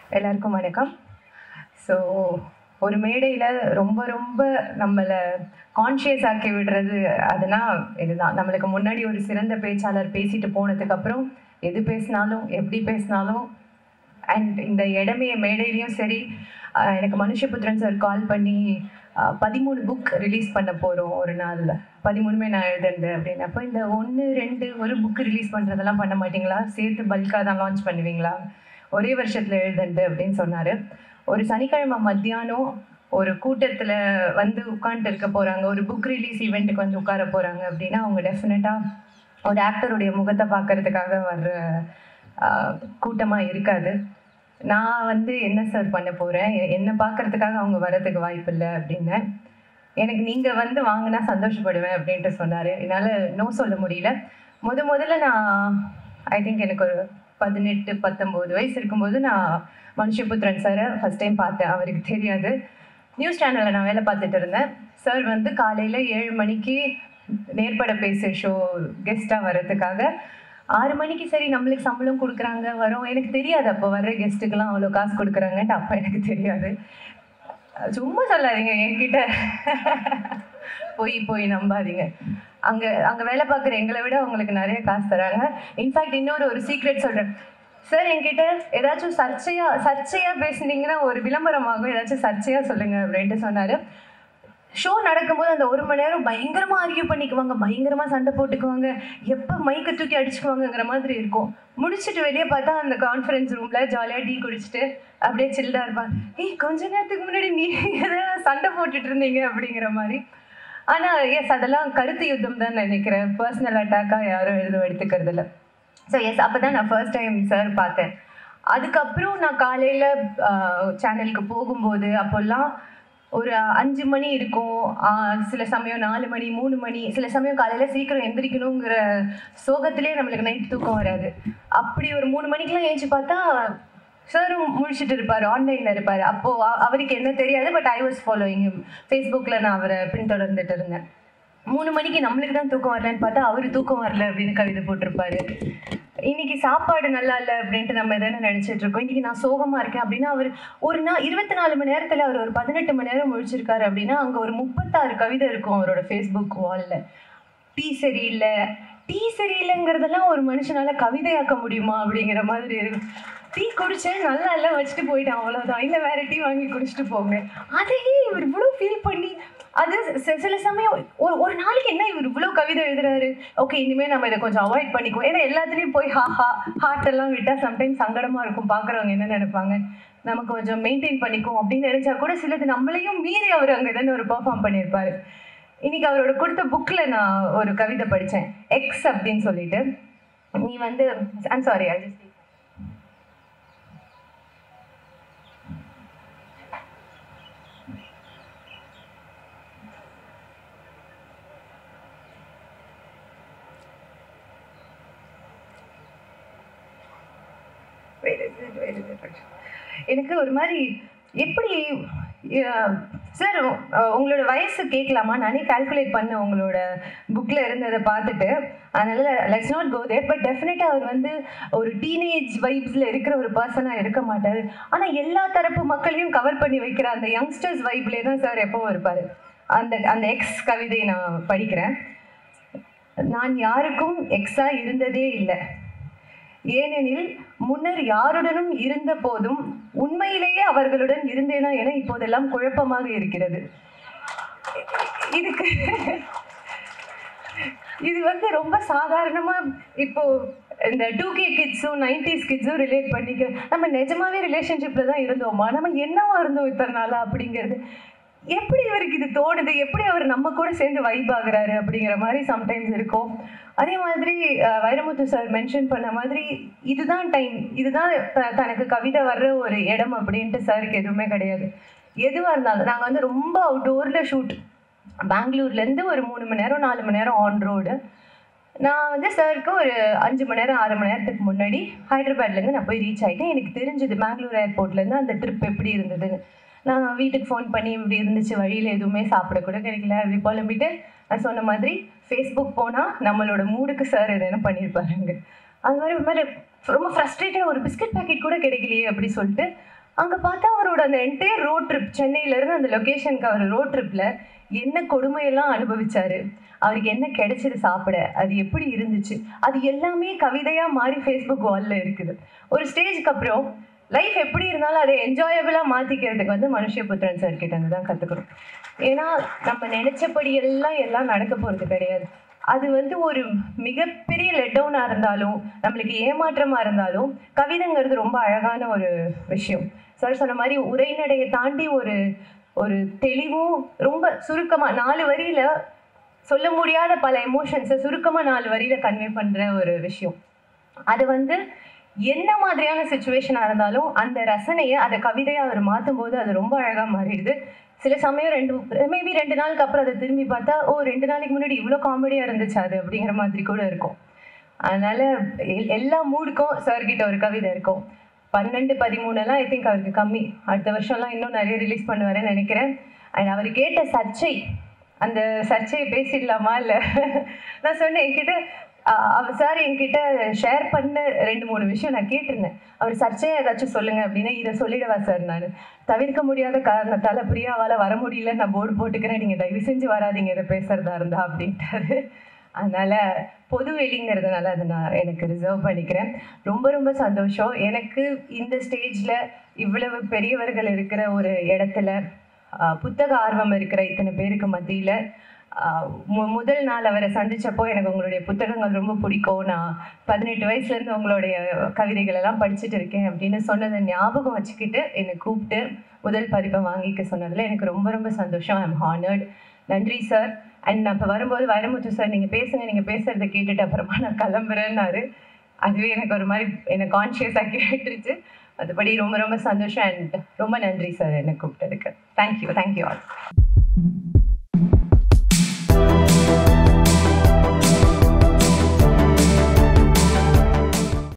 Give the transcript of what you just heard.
எல்லாருக்கும் வணக்கம் ஸோ ஒரு மேடையில் ரொம்ப ரொம்ப நம்மளை கான்ஷியஸ் ஆக்கி விடுறது அதுனா இதுதான் நம்மளுக்கு முன்னாடி ஒரு சிறந்த பேச்சாளர் பேசிட்டு போனதுக்கப்புறம் எது பேசினாலும் எப்படி பேசினாலும் அண்ட் இந்த இடமே மேடையிலையும் சரி ஆஹ் எனக்கு மனுஷபுத்திரன் சார் கால் பண்ணி ஆஹ் பதிமூணு புக் ரிலீஸ் பண்ண போகிறோம் ஒரு நாளில் பதிமூணுமே நான் எழுதுறது அப்படின்னு அப்போ இந்த ஒன்று ரெண்டு ஒரு புக் ரிலீஸ் பண்ணுறதெல்லாம் பண்ண மாட்டீங்களா சேர்த்து பல்காக தான் லான்ச் பண்ணுவீங்களா ஒரே வருஷத்தில் எழுதுண்டு அப்படின்னு சொன்னார் ஒரு சனிக்கிழமை மத்தியானம் ஒரு கூட்டத்தில் வந்து உட்காந்துட்டு இருக்க போகிறாங்க ஒரு புக் ரிலீஸ் ஈவெண்ட்டுக்கு வந்து உட்கார போகிறாங்க அப்படின்னா அவங்க டெஃபினட்டாக ஒரு ஆக்டருடைய முகத்தை பார்க்கறதுக்காக வர்ற கூட்டமாக இருக்காது நான் வந்து என்ன சார் பண்ண போகிறேன் என்னை பார்க்கறதுக்காக அவங்க வர்றதுக்கு வாய்ப்பு இல்லை அப்படின்னு எனக்கு நீங்கள் வந்து வாங்கினா சந்தோஷப்படுவேன் அப்படின்ட்டு சொன்னார் என்னால் நோ சொல்ல முடியல முத முதல்ல நான் ஐ திங்க் எனக்கு ஒரு பதினெட்டு பத்தொம்போது வயசு இருக்கும்போது நான் மனுஷபுத்திரன் சாரை ஃபஸ்ட் டைம் பார்த்தேன் அவருக்கு தெரியாது நியூஸ் சேனலில் நான் வேலை பார்த்துட்டு இருந்தேன் சார் வந்து காலையில் ஏழு மணிக்கு நேர்பட பேசு ஷோ கெஸ்ட்டாக வர்றதுக்காக ஆறு மணிக்கு சரி நம்மளுக்கு சம்பளம் கொடுக்குறாங்க வரோம் எனக்கு தெரியாது அப்போ வர்ற கெஸ்ட்டுக்கெல்லாம் அவ்வளோ காசு கொடுக்குறாங்கன்ட்டு அப்போ எனக்கு தெரியாது சும்மா சொல்லாதீங்க என்கிட்ட போய் போய் நம்பாதீங்க அங்கே அங்கே வேலை பார்க்குற எங்களை விட அவங்களுக்கு நிறைய காசு தராங்க இன்ஃபேக்ட் இன்னொரு ஒரு சீக்ரெட் சொல்கிறேன் சார் என்கிட்ட ஏதாச்சும் சர்ச்சையா சர்ச்சையா பேசுனீங்கன்னா ஒரு விளம்பரமாகும் ஏதாச்சும் சர்ச்சையா சொல்லுங்க அப்படின்ட்டு சொன்னாரு ஷோ நடக்கும்போது அந்த ஒரு மணி நேரம் பயங்கரமா ஆர்கியூ பண்ணிக்குவாங்க பயங்கரமா சண்டை போட்டுக்குவாங்க எப்போ மைக்கை தூக்கி அடிச்சுக்குவாங்கங்கிற மாதிரி இருக்கும் முடிச்சுட்டு வெளியே பார்த்தா அந்த கான்ஃபரன்ஸ் ரூம்ல ஜாலியா டீ குடிச்சிட்டு அப்படியே சில்லா இருப்பாங்க ஏய் கொஞ்ச நேரத்துக்கு முன்னாடி நீ எதாவது சண்டை போட்டுட்டு இருந்தீங்க அப்படிங்கிற மாதிரி ஆனா எஸ் அதெல்லாம் கருத்து யுத்தம் தான் நினைக்கிறேன் பர்சனல் அட்டாக்காக யாரும் எதுவும் எடுத்துக்கிறது இல்லை ஸோ எஸ் அப்போ தான் நான் ஃபர்ஸ்ட் டைம் சார் பார்த்தேன் அதுக்கப்புறம் நான் காலையில் சேனலுக்கு போகும்போது அப்போல்லாம் ஒரு அஞ்சு மணி இருக்கும் ஆஹ் சில சமயம் நாலு மணி மூணு மணி சில சமயம் காலையில் சீக்கிரம் எந்திரிக்கணுங்கிற சோகத்திலே நம்மளுக்கு நைட் தூக்கம் வராது அப்படி ஒரு மூணு மணிக்கெலாம் ஏஞ்சி பார்த்தா சாரும் முழிச்சிட்டு இருப்பார் ஆன்லைனில் இருப்பார் அப்போது அவருக்கு என்ன தெரியாது பட் ஐ வாஸ் ஃபாலோயிங் ஃபேஸ்புக்கில் நான் அவரை பின்தொடர்ந்துட்டு இருந்தேன் மூணு மணிக்கு நம்மளுக்கு தான் தூக்கம் வரலன்னு பார்த்தா அவர் தூக்கம் வரல அப்படின்னு கவிதை போட்டிருப்பாரு இன்னைக்கு சாப்பாடு நல்லா இல்லை அப்படின்ட்டு நம்ம எதானே நினைச்சிட்டு இருக்கோம் இன்னைக்கு நான் சோகமா இருக்கேன் அப்படின்னா அவர் ஒரு நாள் இருபத்தி நாலு மணி நேரத்துல அவர் ஒரு பதினெட்டு மணி நேரம் முழிச்சிருக்காரு அப்படின்னா அங்க ஒரு முப்பத்தாறு கவிதை இருக்கும் அவரோட ஃபேஸ்புக் வால்ல டீ சரியில்லை டீ சரியில்லைங்கிறதெல்லாம் ஒரு மனுஷனால கவிதையாக்க முடியுமா அப்படிங்கிற மாதிரி இருக்கும் டீ குடிச்சேன் நல்லா எல்லாம் வச்சுட்டு போயிட்டேன் அவ்வளோதான் இல்லை வேற டீ வாங்கி குடிச்சிட்டு போங்க அதையே இவர் இவ்வளோ ஃபீல் பண்ணி அது சி- சில சமயம் ஒரு ஒரு நாளைக்கு என்ன இவர் இவ்வளோ கவிதை எழுதுறாரு ஓகே இனிமேல் நம்ம இதை கொஞ்சம் அவாய்ட் பண்ணிக்குவோம் ஏன்னா எல்லாத்துலேயும் போய் ஹா ஹா ஹார்ட் எல்லாம் விட்டால் சம்டைம்ஸ் சங்கடமாக இருக்கும் பார்க்குறவங்க என்ன நினைப்பாங்க நம்ம கொஞ்சம் மெயின்டைன் பண்ணிக்குவோம் அப்படின்னு நினைச்சா கூட சிலது நம்மளையும் மீறி அவர் அங்கே தானே ஒரு பெர்ஃபார்ம் பண்ணியிருப்பாரு இன்னைக்கு அவரோட கொடுத்த புக்கில் நான் ஒரு கவிதை படித்தேன் எக்ஸ் அப்படின்னு சொல்லிட்டு நீ வந்து I'm sorry I just Wait a minute, wait a minute. எனக்கு ஒரு மாதிரி எப்படி சார் உங்களோட வயசு கேட்கலாமா நானே கால்குலேட் பண்ணேன் உங்களோட புக்கில் இருந்ததை பார்த்துட்டு அதனால let's not go there but டெஃபினட்டாக அவர் வந்து ஒரு டீனேஜ் வைப்ஸில் இருக்கிற ஒரு பர்சனாக இருக்க மாட்டார் ஆனால் எல்லா தரப்பு மக்களையும் கவர் பண்ணி வைக்கிற அந்த யங்ஸ்டர்ஸ் வைப்லேயே தான் சார் எப்பவும் இருப்பார் அந்த அந்த எக்ஸ் கவிதை நான் படிக்கிறேன் நான் யாருக்கும் எக்ஸா இருந்ததே இல்லை ஏனெனில் முன்னர் யாருடனும் இருந்த போதும் உண்மையிலேயே அவர்களுடன் இருந்தேனா என இப்போதெல்லாம் குழப்பமாக இருக்கிறது இதுக்கு இது வந்து ரொம்ப சாதாரணமா இப்போ இந்த டூ கே கிட்ஸும் நைன்டிஸ் கிட்ஸும் ரிலேட் பண்ணிக்க நம்ம நிஜமாவே ரிலேஷன்ஷிப்ல தான் இருந்தோமா நம்ம என்னவா இருந்தோம் இத்தனை நாளா அப்படிங்கிறது எப்படி இவருக்கு இது தோணுது எப்படி அவர் நம்ம கூட சேர்ந்து வைப் ஆகுறாரு அப்படிங்கிற மாதிரி சம்டைம்ஸ் இருக்கும் அதே மாதிரி அஹ், வைரமுத்து சார் மென்ஷன் பண்ண மாதிரி இதுதான் டைம் இதுதான் த- தனக்கு கவிதை வர்ற ஒரு இடம் அப்படின்ட்டு சாருக்கு எதுவுமே கிடையாது எதுவாக இருந்தாலும் நாங்கள் வந்து ரொம்ப அவுட்டோரில் ஷூட் பெங்களூர்லேருந்து ஒரு மூணு மணி நேரம் நாலு மணி நேரம் ஆன் ரோடு நான் வந்து சாருக்கு ஒரு அஞ்சு மணி நேரம் ஆறு மணி நேரத்துக்கு முன்னாடி ஹைதராபாத்லேருந்து நான் போய் ரீச் ஆகிட்டேன் எனக்கு தெரிஞ்சது பெங்களூர் ஏர்போர்ட்லேருந்து அந்த ட்ரிப் எப்படி இருந்ததுன்னு நான் வீட்டுக்கு ஃபோன் பண்ணி இப்படி இருந்துச்சு வழியில் எதுவுமே சாப்பிட கூட கிடைக்கல அப்படி புலம்பிட்டு நான் சொன்ன மாதிரி ஃபேஸ்புக் போனால் நம்மளோட மூடுக்கு சார் எதனா பண்ணியிருப்பாருங்க அது மாதிரி ஒரு மாதிரி ரொம்ப ஃப்ரஸ்ட்ரேட்டாக ஒரு பிஸ்கட் பாக்கெட் கூட கிடைக்கலையே அப்படி சொல்லிட்டு அங்கே பார்த்தா அவரோட அந்த என்டையர் ரோட் ட்ரிப் சென்னையிலேருந்து அந்த லொக்கேஷனுக்கு அவர் ரோட் ட்ரிப்பில் என்ன கொடுமையெல்லாம் அனுபவிச்சாரு அவருக்கு என்ன கிடைச்சது சாப்பிட அது எப்படி இருந்துச்சு அது எல்லாமே கவிதையாக மாறி ஃபேஸ்புக் வாலில் இருக்குது ஒரு ஸ்டேஜ்க்கு அப்புறம் லைஃப் எப்படி இருந்தாலும் அதை என்ஜாயபிளாக மாற்றிக்கிறதுக்கு வந்து மனுஷபுத்திரன் சார் கிட்ட இருந்து தான் கற்றுக்கணும் ஏன்னா நம்ம நினச்சபடி எல்லாம் எல்லாம் நடக்க போகிறது கிடையாது அது வந்து ஒரு மிகப்பெரிய லெட் டவுனாக இருந்தாலும் நம்மளுக்கு ஏமாற்றமாக இருந்தாலும் கவிதைங்கிறது ரொம்ப அழகான ஒரு விஷயம் சார் சொன்ன மாதிரி உரைநடையை தாண்டி ஒரு ஒரு தெளிவும் ரொம்ப சுருக்கமாக நாலு வரியில சொல்ல முடியாத பல எமோஷன்ஸை சுருக்கமாக நாலு வரியில கன்வே பண்ணுற ஒரு விஷயம் அது வந்து என்ன மாதிரியான சுச்சுவேஷனாக இருந்தாலும் அந்த ரசனையை அதை கவிதையாக அவர் மாற்றும் போது அது ரொம்ப அழகாக மாறிடுது சில சமயம் ரெண்டு மேபி ரெண்டு நாளுக்கு அப்புறம் அதை திரும்பி பார்த்தா ஓ ரெண்டு நாளைக்கு முன்னாடி இவ்வளோ காமெடியாக இருந்துச்சு அது அப்படிங்கிற மாதிரி கூட இருக்கும் அதனால எல்- எல்லா மூடுக்கும் சார்கிட்ட ஒரு கவிதை இருக்கும் பன்னெண்டு பதிமூணுலாம் ஐ திங்க் அவருக்கு கம்மி அடுத்த வருஷம்லாம் இன்னும் நிறைய ரிலீஸ் பண்ணுவாருன்னு நினைக்கிறேன் அண்ட் அவர் கேட்ட சர்ச்சை அந்த சர்ச்சையை பேசிடலாமா இல்லை நான் சொன்னேன் என்கிட்ட அஹ், அவர் சார் என்கிட்ட ஷேர் பண்ண ரெண்டு மூணு விஷயம் நான் கேட்டிருந்தேன் அவர் சர்ச்சையை ஏதாச்சும் சொல்லுங்க அப்படின்னா இதை சொல்லிடவா சார் நான் தவிர்க்க முடியாத காரணத்தால பிரியாவால் வர முடியல நான் போர்டு போட்டுக்கிறேன் நீங்கள் தயவு செஞ்சு வராதீங்க இதை பேசுறதா இருந்தா அப்படின்ட்டாரு அதனால பொது வெளிங்கிறதுனால அதை நான் எனக்கு ரிசர்வ் பண்ணிக்கிறேன் ரொம்ப ரொம்ப சந்தோஷம் எனக்கு இந்த ஸ்டேஜில் இவ்வளவு பெரியவர்கள் இருக்கிற ஒரு இடத்துல ஆஹ், புத்தக ஆர்வம் இருக்கிற இத்தனை பேருக்கு மத்தியில் முதல் நாள் அவரை சந்திச்சப்போ எனக்கு உங்களுடைய புத்தகங்கள் ரொம்ப பிடிக்கும் நான் பதினெட்டு வயசுலேருந்து உங்களுடைய கவிதைகள் எல்லாம் படிச்சுட்டு இருக்கேன் அப்படின்னு சொன்னதை ஞாபகம் வச்சுக்கிட்டு என்னை கூப்பிட்டு முதல் பதிப்பை வாங்கிக்க சொன்னதில் எனக்கு ரொம்ப ரொம்ப சந்தோஷம் ஐம் ஹானர்ட் நன்றி சார் அண்ட் நான் இப்போ வரும்போது வைரமுத்து சார் நீங்கள் பேசுங்க நீங்கள் பேசுகிறத கேட்டுட்டு அப்புறமா நான் கிளம்புறேன்னாரு அதுவே எனக்கு ஒரு மாதிரி என்னை கான்ஷியஸ் ஆக்கி விட்டுருச்சு மற்றபடி ரொம்ப ரொம்ப சந்தோஷம் அண்ட் ரொம்ப நன்றி சார் என்னை கூப்பிட்டதுக்கு தேங்க்யூ தேங்க்யூ ஆல்